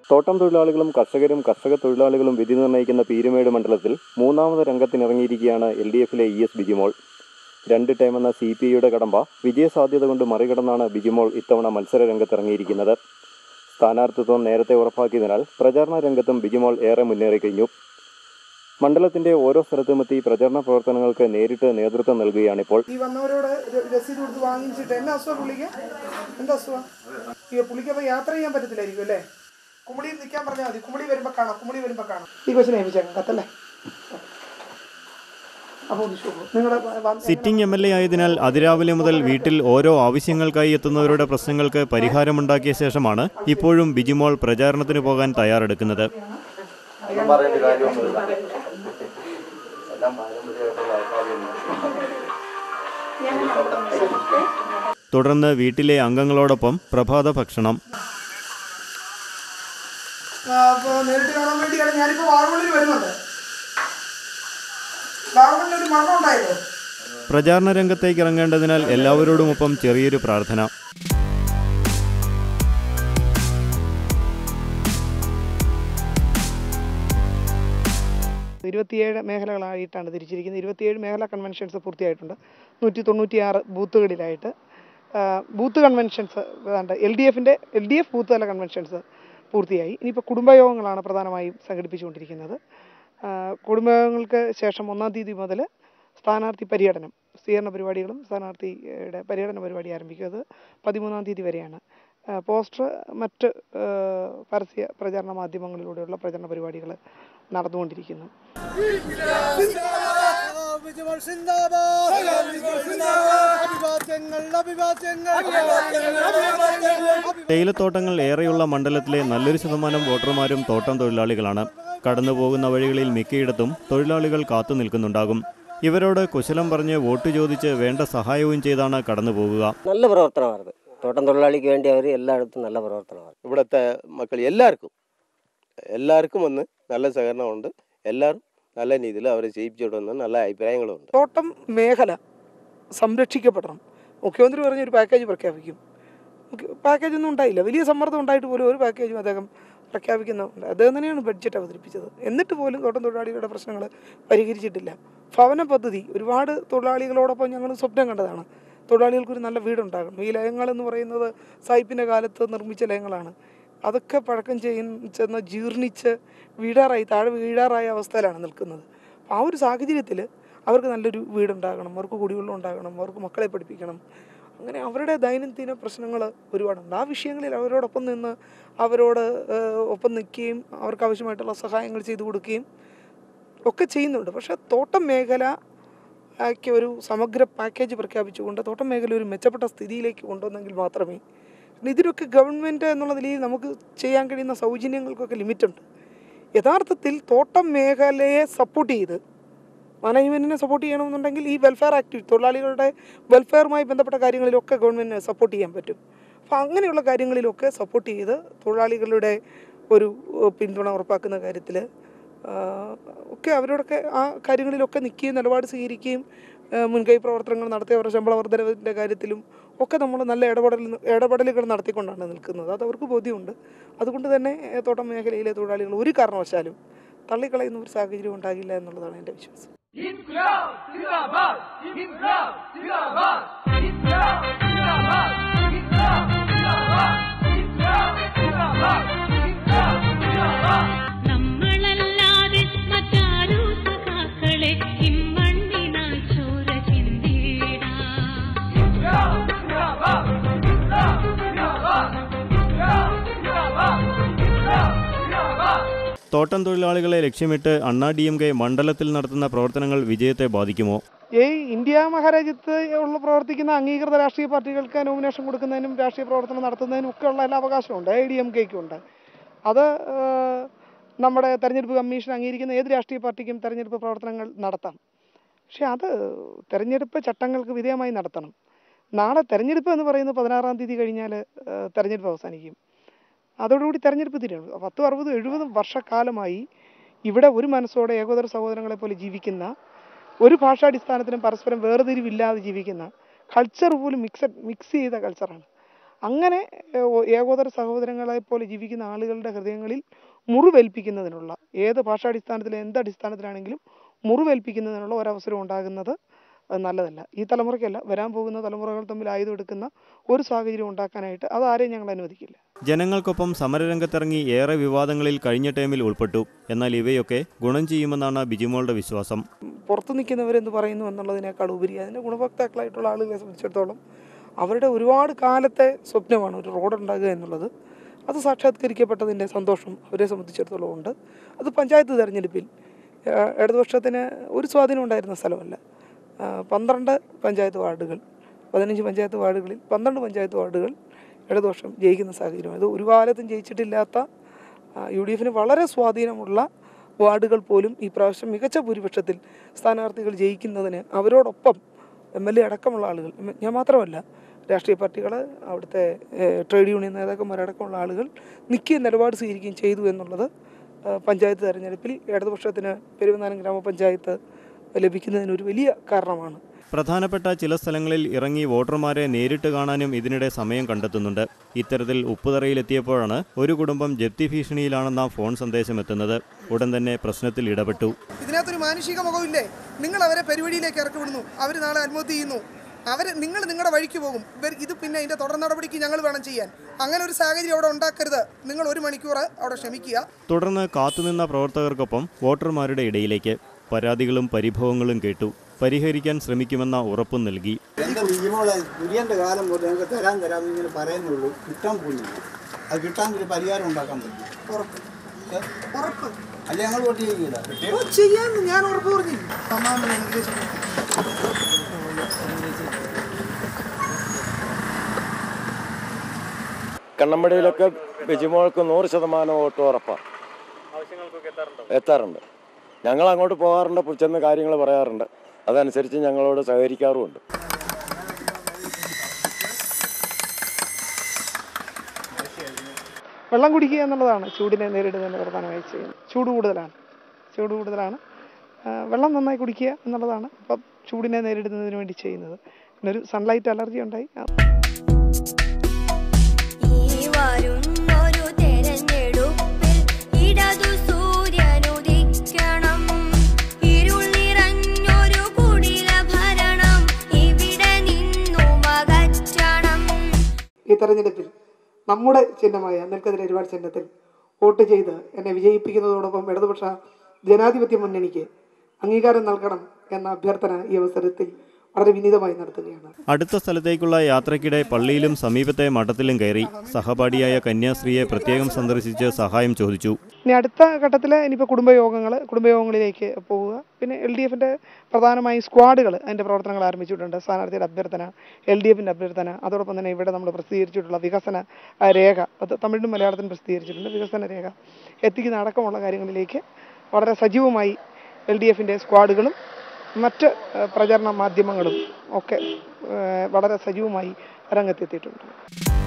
തോട്ടം തൊഴിലാളികളും കർഷകരും കർഷക തൊഴിലാളികളും വിധി നിർണ്ണയിക്കുന്ന പീരുമേട് മണ്ഡലത്തിൽ മൂന്നാമത് രംഗത്തിനിറങ്ങിയിരിക്കുകയാണ് എൽ ഡി എഫിലെ ഇ എസ് ബിജിമോൾ രണ്ട് ടൈമെന്ന സി പി ഐയുടെ കടമ്പ വിജയസാധ്യത കൊണ്ട് മറികടന്നാണ് ബിജിമോൾ ഇത്തവണ മത്സര രംഗത്തിറങ്ങിയിരിക്കുന്നത് സ്ഥാനാർത്ഥിത്വം നേരത്തെ ഉറപ്പാക്കിയതിനാൽ പ്രചാരണ രംഗത്തും ബിജിമോൾ ഏറെ മുന്നേറി കഴിഞ്ഞു മണ്ഡലത്തിന്റെ ഓരോ സ്ഥലത്തുമെത്തി പ്രചരണ പ്രവർത്തനങ്ങൾക്ക് നേരിട്ട് നേതൃത്വം നൽകുകയാണിപ്പോൾ ഈ വന്നവരോട് ര- രസീത് കൊടുത്ത് വാങ്ങിച്ചിട്ട് എന്നാ അസുഖം പുള്ളിക്ക് എന്താ അസുഖം ഈ പുള്ളിക്ക് അപ്പോൾ യാത്ര ചെയ്യാൻ പറ്റത്തില്ലായിരിക്കും അല്ലേ കുമളിയിൽ നിൽക്കാൻ പറഞ്ഞാൽ മതി കുമളി വരുമ്പോൾ കാണാം കുമളി വരുമ്പോൾ കാണാം ഈ കൊച്ചിനെ ഏൽപ്പിച്ചേക്കാം കത്തല്ലേ അപ്പോൾ നിങ്ങളുടെ സിറ്റിംഗ് എം എൽ എ ആയതിനാൽ അതിരാവിലെ മുതൽ വീട്ടിൽ ഓരോ ആവശ്യങ്ങൾക്കായി എത്തുന്നവരുടെ പ്രശ്നങ്ങൾക്ക് പരിഹാരമുണ്ടാക്കിയ ശേഷമാണ് ഇപ്പോഴും ബിജിമോൾ പ്രചാരണത്തിന് പോകാൻ തയ്യാറെടുക്കുന്നത് ഒന്നും പറയേണ്ട കാര്യമൊന്നുമില്ല എല്ലാം പാരമ്പര്യമായിട്ടുള്ള ആൾക്കാരുണ്ട് തുടർന്ന് വീട്ടിലെ അംഗങ്ങളോടൊപ്പം പ്രഭാത ഭക്ഷണം അപ്പോൾ നേരിട്ട് കാണാൻ വേണ്ടിയാണ് ഞാനിപ്പോൾ വാഗമണ്ണിൽ വരുന്നുണ്ട് വാഗമണ്ണിൽ ഒരു മരണം ഉണ്ടായല്ലോ പ്രചാരണ രംഗത്തേക്ക് ഇറങ്ങേണ്ടതിനാൽ എല്ലാവരോടുമൊപ്പം ചെറിയൊരു പ്രാർത്ഥന ഇരുപത്തിയേഴ് മേഖലകളായിട്ടാണ് തിരിച്ചിരിക്കുന്നത് ഇരുപത്തിയേഴ് മേഖലാ കൺവെൻഷൻസ് പൂർത്തിയായിട്ടുണ്ട് നൂറ്റി തൊണ്ണൂറ്റിയാറ് ബൂത്തുകളിലായിട്ട് ആ, ബൂത്ത് കൺവെൻഷൻസ് ഏതാണ്ട് എൽ ഡി എഫിൻ്റെ എൽ ഡി എഫ് ബൂത്ത് തല കൺവെൻഷൻസ് പൂർത്തിയായി ഇനിയിപ്പോൾ കുടുംബയോഗങ്ങളാണ് പ്രധാനമായും സംഘടിപ്പിച്ചുകൊണ്ടിരിക്കുന്നത് ആ, കുടുംബയോഗങ്ങൾക്ക് ശേഷം ഒന്നാം തീയതി മുതൽ സ്ഥാനാർത്ഥി പര്യടനം സ്വീകരണ പരിപാടികളും സ്ഥാനാർത്ഥിയുടെ പര്യടന പരിപാടി ആരംഭിക്കും അത് പതിമൂന്നാം തീയതി വരെയാണ് ആ, പോസ്റ്റർ മറ്റ് ആ, പരസ്യ പ്രചാരണ മാധ്യമങ്ങളിലൂടെയുള്ള പ്രചരണ പരിപാടികൾ നടന്നുകൊണ്ടിരിക്കുന്നു വിജയമോൾ സിന്ദാബാദ് അഭിവാദ്യങ്ങൾ അഭിവാദ്യങ്ങൾ തേയിലത്തോട്ടങ്ങൾ ഏറെയുള്ള മണ്ഡലത്തിലെ നല്ലൊരു ശതമാനം വോട്ടർമാരും തോട്ടം തൊഴിലാളികളാണ് കടന്നുപോകുന്ന വഴികളിൽ മിക്കയിടത്തും തൊഴിലാളികൾ കാത്തു നിൽക്കുന്നുണ്ടാകും ഇവരോട് കുശലം പറഞ്ഞ് വോട്ട് ചോദിച്ച് വേണ്ട സഹായവും ചെയ്താണ് കടന്നുപോകുക നല്ല പ്രവർത്തനമായിരുന്നു തോട്ടം തൊഴിലാളിക്ക് വേണ്ടി അവർ എല്ലായിടത്തും നല്ല പ്രവർത്തനമാണ് ഇവിടുത്തെ മക്കൾ എല്ലാവർക്കും എല്ലാവർക്കും വന്ന് നല്ല സഹകരണമുണ്ട് എല്ലാവരും നല്ല രീതിയിൽ അവരെ ചെയ്യിപ്പിച്ചിടുന്ന നല്ല അഭിപ്രായങ്ങളുമുണ്ട് തോട്ടം മേഖല സംരക്ഷിക്കപ്പെടണം മുഖ്യമന്ത്രി പറഞ്ഞ ഒരു പാക്കേജ് പ്രഖ്യാപിക്കും പാക്കേജ് ഒന്നും ഉണ്ടായില്ല വലിയ സമ്മർദ്ദം ഉണ്ടായിട്ട് പോലും ഒരു പാക്കേജും അദ്ദേഹം പ്രഖ്യാപിക്കുന്നുണ്ട് അദ്ദേഹം തന്നെയാണ് ബഡ്ജറ്റ് അവതരിപ്പിച്ചത് എന്നിട്ട് പോലും തോട്ടം തൊഴിലാളികളുടെ പ്രശ്നങ്ങൾ പരിഹരിച്ചിട്ടില്ല ഭവന പദ്ധതി ഒരുപാട് തൊഴിലാളികളോടൊപ്പം ഞങ്ങൾ സ്വപ്നം കണ്ടതാണ് തൊഴിലാളികൾക്കൊരു നല്ല വീടുണ്ടാകണം ഈ ലയങ്ങൾ എന്ന് പറയുന്നത് സായിപ്പിൻ്റെ കാലത്ത് നിർമ്മിച്ച ലയങ്ങളാണ് അതൊക്കെ പഴക്കം ചെയ്യുന്ന ചെന്ന് ജീർണിച്ച് വീഴാറായി താഴെ വീഴാറായ അവസ്ഥയിലാണ് നിൽക്കുന്നത് അപ്പോൾ ആ ഒരു സാഹചര്യത്തിൽ അവർക്ക് നല്ലൊരു വീടുണ്ടാകണം അവർക്ക് കുടിവെള്ളം ഉണ്ടാകണം അവർക്ക് മക്കളെ പഠിപ്പിക്കണം അങ്ങനെ അവരുടെ ദൈനംദിന പ്രശ്നങ്ങൾ ഒരുപാടുണ്ട് ആ വിഷയങ്ങളിൽ അവരോടൊപ്പം നിന്ന് അവരോട് ഏഹ്, ഒപ്പം നിൽക്കുകയും അവർക്ക് ആവശ്യമായിട്ടുള്ള സഹായങ്ങൾ ചെയ്തു കൊടുക്കുകയും ഒക്കെ ചെയ്യുന്നുണ്ട് പക്ഷേ തോട്ടം മേഖല ക്ക് ഒരു സമഗ്ര പാക്കേജ് പ്രഖ്യാപിച്ചുകൊണ്ട് തോട്ടം മേഖല ഒരു മെച്ചപ്പെട്ട സ്ഥിതിയിലേക്ക് കൊണ്ടുവന്നെങ്കിൽ മാത്രമേ കാരണം ഇതിനൊക്കെ ഗവൺമെൻറ് എന്നുള്ള നിലയിൽ നമുക്ക് ചെയ്യാൻ കഴിയുന്ന സൗജന്യങ്ങൾക്കൊക്കെ ലിമിറ്റുണ്ട് യഥാർത്ഥത്തിൽ തോട്ടം മേഖലയെ സപ്പോർട്ട് ചെയ്ത് മാനേജ്മെൻറ്റിനെ സപ്പോർട്ട് ചെയ്യണമെന്നുണ്ടെങ്കിൽ ഈ വെൽഫെയർ ആക്ടിവിറ്റി തൊഴിലാളികളുടെ വെൽഫെയറുമായി ബന്ധപ്പെട്ട കാര്യങ്ങളിലൊക്കെ ഗവൺമെൻറ്റിനെ സപ്പോർട്ട് ചെയ്യാൻ പറ്റും അപ്പോൾ അങ്ങനെയുള്ള കാര്യങ്ങളിലൊക്കെ സപ്പോർട്ട് ചെയ്ത് തൊഴിലാളികളുടെ ഒരു ഏഹ്, പിന്തുണ ഉറപ്പാക്കുന്ന കാര്യത്തിൽ ഒക്കെ അവരോടൊക്കെ ആ കാര്യങ്ങളിലൊക്കെ നിൽക്കുകയും നിലപാട് സ്വീകരിക്കുകയും ഏഹ്, മുൻകൈ പ്രവർത്തനങ്ങൾ നടത്തി അവരുടെ ശമ്പള വർധനവിൻ്റെ കാര്യത്തിലും ഒക്കെ നമ്മൾ നല്ല ഇടപെടൽ ഇടപെടലുകൾ നടത്തിക്കൊണ്ടാണ് നിൽക്കുന്നത് അത് അവർക്ക് ബോധ്യമുണ്ട് അതുകൊണ്ട് തന്നെ ഏഹ്, തോട്ടം മേഖലയിലെ തൊഴിലാളികൾ ഒരു കാരണവശാലും തള്ളിക്കളയുന്ന ഒരു സാഹചര്യം ഉണ്ടാകില്ല എന്നുള്ളതാണ് എൻ്റെ വിശ്വാസം നമ്മളല്ലാതെ മറ്റാരോ സഖാക്കളെ ഇമ്മണ്ണിനായി ചോര ചിന്തിടാം തോട്ടം തൊഴിലാളികളെ ലക്ഷ്യമിട്ട് അണ്ണാ ഡി എം കെ മണ്ഡലത്തിൽ നടത്തുന്ന പ്രവർത്തനങ്ങൾ വിജയത്തെ ബാധിക്കുമോ ഈ ഇന്ത്യ മഹാരാജ്യത്ത് ഉള്ള പ്രവർത്തിക്കുന്ന അംഗീകൃത രാഷ്ട്രീയ പാർട്ടികൾക്ക് നോമിനേഷൻ കൊടുക്കുന്നതിനും രാഷ്ട്രീയ പ്രവർത്തനം നടത്തുന്നതിനും ഒക്കെ ഉള്ള എല്ലാ അവകാശമുണ്ട് എ ഡി എം കെക്കും ഉണ്ട് അത് ഏഹ്, നമ്മുടെ തെരഞ്ഞെടുപ്പ് കമ്മീഷൻ അംഗീകരിക്കുന്ന ഏത് രാഷ്ട്രീയ പാർട്ടിക്കും തെരഞ്ഞെടുപ്പ് പ്രവർത്തനങ്ങൾ നടത്താം പക്ഷേ അത് തെരഞ്ഞെടുപ്പ് ചട്ടങ്ങൾക്ക് വിധേയമായി നടത്തണം നാളെ തെരഞ്ഞെടുപ്പ് എന്ന് പറയുന്നത് പതിനാറാം തീയതി കഴിഞ്ഞാൽ ഏഹ്, തെരഞ്ഞെടുപ്പ് അവസാനിക്കും അതോടുകൂടി തെരഞ്ഞെടുപ്പ് തീരുള്ളൂ പത്തും അറുപതും എഴുപതും വർഷക്കാലമായി ഇവിടെ ഒരു മനസ്സോടെ ഏകോദര സഹോദരങ്ങളെ പോലെ ജീവിക്കുന്ന ഒരു ഭാഷാടിസ്ഥാനത്തിനും പരസ്പരം വേർതിരിവില്ലാതെ ജീവിക്കുന്ന കൾച്ചർ പോലും മിക്സഡ് മിക്സ് ചെയ്ത കൾച്ചറാണ് അങ്ങനെ ഏഹ്, ഒ- ഏകോദര സഹോദരങ്ങളെ പോലെ ജീവിക്കുന്ന ആളുകളുടെ ഹൃദയങ്ങളിൽ മുറിവേൽപ്പിക്കുന്നതിനുള്ള ഏത് ഭാഷാടിസ്ഥാനത്തിൽ എന്ത് അടിസ്ഥാനത്തിലാണെങ്കിലും മുറിവേൽപ്പിക്കുന്നതിനുള്ള ഒരവസരം ഉണ്ടാകുന്നത് അത് നല്ലതല്ല ഈ തലമുറയ്ക്കല്ല വരാൻ പോകുന്ന തലമുറകൾ തമ്മിൽ ആയുധമെടുക്കുന്ന ഒരു സാഹചര്യം ഉണ്ടാക്കാനായിട്ട് അതാരെയും ഞങ്ങൾ അനുവദിക്കില്ല ജനങ്ങൾക്കൊപ്പം സമരരംഗത്തിറങ്ങി ഏറെ വിവാദങ്ങളിൽ കഴിഞ്ഞ ടൈമിൽ ഉൾപ്പെട്ടു എന്നാൽ ഇവയൊക്കെ ഗുണം ചെയ്യുമെന്നാണ് ബിജിമോളുടെ വിശ്വാസം പുറത്ത് നിൽക്കുന്നവരെന്ത് പറയുന്നു എന്നുള്ളതിനേക്കാൾ ഉപരി അതിൻ്റെ ഗുണഭോക്താക്കളായിട്ടുള്ള ആളുകളെ സംബന്ധിച്ചിടത്തോളം അവരുടെ ഒരുപാട് കാലത്തെ സ്വപ്നമാണ് ഒരു റോഡ് ഉണ്ടാകുക എന്നുള്ളത് അത് സാക്ഷാത്കരിക്കപ്പെട്ടതിൻ്റെ സന്തോഷം അവരെ സംബന്ധിച്ചിടത്തോളം ഉണ്ട് അത് പഞ്ചായത്ത് തെരഞ്ഞെടുപ്പിൽ ആ, ഇടതുപക്ഷത്തിന് ഒരു സ്വാധീനം ഉണ്ടായിരുന്ന സ്ഥലമല്ല ആ, പന്ത്രണ്ട് പഞ്ചായത്ത് വാർഡുകൾ പതിനഞ്ച് പഞ്ചായത്ത് വാർഡുകളിൽ പന്ത്രണ്ട് പഞ്ചായത്ത് വാർഡുകൾ ഇടതുപക്ഷം ജയിക്കുന്ന സാഹചര്യം അത് ഒരു കാലത്തും ജയിച്ചിട്ടില്ലാത്ത യു ഡി എഫിന് വളരെ സ്വാധീനമുള്ള വാർഡുകൾ പോലും ഈ പ്രാവശ്യം മികച്ച ഭൂരിപക്ഷത്തിൽ സ്ഥാനാർത്ഥികൾ ജയിക്കുന്നതിന് അവരോടൊപ്പം എം എൽ എ അടക്കമുള്ള ആളുകൾ എം- ഞാൻ മാത്രമല്ല രാഷ്ട്രീയ പാർട്ടികൾ അവിടുത്തെ ഏഹ്, ട്രേഡ് യൂണിയൻ നേതാക്കന്മാരടക്കമുള്ള ആളുകൾ നിൽക്കുകയും നിലപാട് സ്വീകരിക്കുകയും ചെയ്തു എന്നുള്ളത് ഏഹ്, പഞ്ചായത്ത് തെരഞ്ഞെടുപ്പിൽ ഇടതുപക്ഷത്തിന് പെരുവനാനം ഗ്രാമപഞ്ചായത്ത് ലഭിക്കുന്നതിന് ഒരു വലിയ കാരണമാണ് പ്രധാനപ്പെട്ട ചില സ്ഥലങ്ങളിൽ ഇറങ്ങി വോട്ടർമാരെ നേരിട്ട് കാണാനും ഇതിനിടെ സമയം കണ്ടെത്തുന്നുണ്ട് ഇത്തരത്തിൽ ഉപ്പുതറയിലെത്തിയപ്പോഴാണ് ഒരു കുടുംബം ജപ്തി ഭീഷണിയിലാണെന്ന ഫോൺ സന്ദേശം എത്തുന്നത് ഉടൻ തന്നെ പ്രശ്നത്തിൽ ഇടപെട്ടു ഇതിനകത്തൊരു മാനുഷിക മുഖമില്ലേ നിങ്ങൾ അവരെ പരിപാടിയിലേക്ക് ഇറക്കി വിടുന്നു അവർ നാളെ ആത്മഹത്യ ചെയ്യുന്നു അവർ നിങ്ങൾ നിങ്ങളുടെ വഴിക്ക് പോകും ഇവർ ഇത് പിന്നെ അതിൻ്റെ തുടർ നടപടിക്ക് ഞങ്ങൾ വേണം ചെയ്യാൻ അങ്ങനെ ഒരു സാഹചര്യം അവിടെ ഉണ്ടാക്കരുത് നിങ്ങൾ ഒരു മണിക്കൂർ അവിടെ ക്ഷമിക്കുക തുടർന്ന് കാത്തുനിന്ന പ്രവർത്തകർക്കൊപ്പം വോട്ടർമാരുടെ ഇടയിലേക്ക് പരാതികളും പരിഭവങ്ങളും കേട്ടു പരിഹരിക്കാൻ ശ്രമിക്കുമെന്ന ഉറപ്പും നൽകി എൻ്റെ ബിജിമോളെ കുര്യൻ്റെ കാലം പോലെ ഞങ്ങൾക്ക് തരാൻ തരാം ഇങ്ങനെ പറയുന്നുള്ളൂ കിട്ടാൻ പോകുന്നില്ല അത് കിട്ടാൻ ഒരു പരിഹാരം ഉണ്ടാക്കാൻ പറ്റും ഉറപ്പ് ഏ? ഉറപ്പ് അല്ല ഞങ്ങൾ വോട്ട് ചെയ്യില്ല ഓ, ചെയ്യാന്ന് ഞാൻ ഉറപ്പ് പറഞ്ഞു സമാധാനം നിർദ്ദേശം കണ്ണമ്പടിയിലൊക്കെ ബിജിമോൾക്ക് നൂറ് ശതമാനം വോട്ട് ഉറപ്പാണ് എത്താറുണ്ട് ഞങ്ങൾ അങ്ങോട്ട് പോകാറുണ്ട് ചെന്ന് കാര്യങ്ങൾ പറയാറുണ്ട് അതനുസരിച്ച് ഞങ്ങളോട് സഹകരിക്കാറുമുണ്ട് വെള്ളം കുടിക്കുക എന്നുള്ളതാണ് ചൂടിനെ നേരിടുന്നതിന് പ്രധാനമായി ചെയ്യുന്നത് ചൂട് കൂടുതലാണ് ചൂട് കൂടുതലാണ് ആ, വെള്ളം നന്നായി കുടിക്കുക എന്നുള്ളതാണ് ഇപ്പം ചൂടിനെ നേരിടുന്നതിന് വേണ്ടി ചെയ്യുന്നത് പിന്നെ ഒരു സൺലൈറ്റ് അലർജി ഉണ്ടായി ആ, ഈ വരുന്നൊരു തെരഞ്ഞെടുപ്പിൽ ഇടതു സൂര്യനുദിക്കണം ഇരുൾ നിറഞ്ഞൊരു കുടില ഭരണം ഇവിടെ നിന്നു മകറ്റണം ഈ തെരഞ്ഞെടുപ്പിൽ നമ്മുടെ ചിഹ്നമായ നെൽക്കതിരെ ഒരുപാട് ചിഹ്നത്തിൽ വോട്ട് ചെയ്ത് എന്നെ വിജയിപ്പിക്കുന്നതോടൊപ്പം ഇടതുപക്ഷ ജനാധിപത്യ മുന്നണിക്ക് അംഗീകാരം നൽകണം എന്ന അഭ്യർത്ഥന ഈ അവസരത്തിൽ വളരെ വിനീതമായി നടത്തുകയാണ് അടുത്ത സ്ഥലത്തേക്കുള്ള യാത്രയ്ക്കിടെ പള്ളിയിലും സമീപത്തെ മഠത്തിലും കയറി സഹപാഠിയായ കന്യാസ്ത്രീയെ പ്രത്യേകം സന്ദർശിച്ച് സഹായം ചോദിച്ചു ഇനി അടുത്ത ഘട്ടത്തിൽ ഇനിയിപ്പോൾ കുടുംബയോഗങ്ങൾ കുടുംബയോഗങ്ങളിലേക്ക് പോവുക പിന്നെ എൽ ഡി എഫിൻ്റെ പ്രധാനമായും സ്ക്വാഡുകൾ അതിൻ്റെ പ്രവർത്തനങ്ങൾ ആരംഭിച്ചിട്ടുണ്ട് സ്ഥാനാർത്ഥിയുടെ അഭ്യർത്ഥന എൽ ഡി എഫിൻ്റെ അഭ്യർത്ഥന അതോടൊപ്പം തന്നെ ഇവിടെ നമ്മൾ പ്രസിദ്ധീകരിച്ചിട്ടുള്ള വികസന ആ, രേഖ അത് തമിഴിലും മലയാളത്തിലും പ്രസിദ്ധീകരിച്ചിട്ടുണ്ട് വികസന രേഖ എത്തിക്കുന്ന അടക്കമുള്ള കാര്യങ്ങളിലേക്ക് വളരെ സജീവമായി എൽ ഡി എഫിൻ്റെ സ്ക്വാഡുകളും മറ്റ് ആ, പ്രചരണ മാധ്യമങ്ങളും ഒക്കെ ആ, വളരെ സജീവമായി രംഗത്തെത്തിയിട്ടുണ്ട്